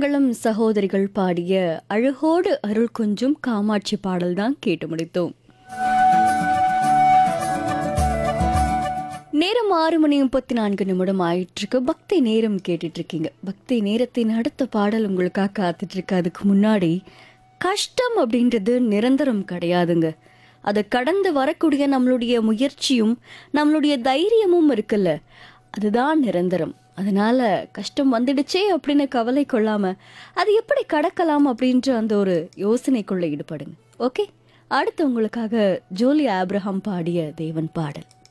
மங்களம் சகோதரிகள் பாடிய அழகோடு அருள் கொஞ்சும் காமாட்சி பாடல் தான் கேட்டு முடித்தோம் நேரம் ஆறு மணி முப்பத்தி நான்கு நிமிடம் ஆயிட்டு இருக்கு பக்தி நேரம் கேட்டுட்டு இருக்கீங்க பக்தி நேரத்தின் அடுத்த பாடல் உங்களுக்காக காத்துட்டு இருக்கு அதுக்கு முன்னாடி கஷ்டம் அப்படின்றது நிரந்தரம் கிடையாதுங்க அதை கடந்து வரக்கூடிய நம்மளுடைய முயற்சியும் நம்மளுடைய தைரியமும் இருக்குல்ல அதுதான் நிரந்தரம் அதனால கஷ்டம் வந்துடுச்சே அப்படின்னு கவலை கொள்ளாம அது எப்படி கடக்கலாம் அப்படின்ற அந்த ஒரு யோசனைக்குள்ள ஈடுபடுங்க ஓகே அடுத்து உங்களுக்காக ஜோலி ஆப்ரஹாம் பாடிய தேவன் பாடல்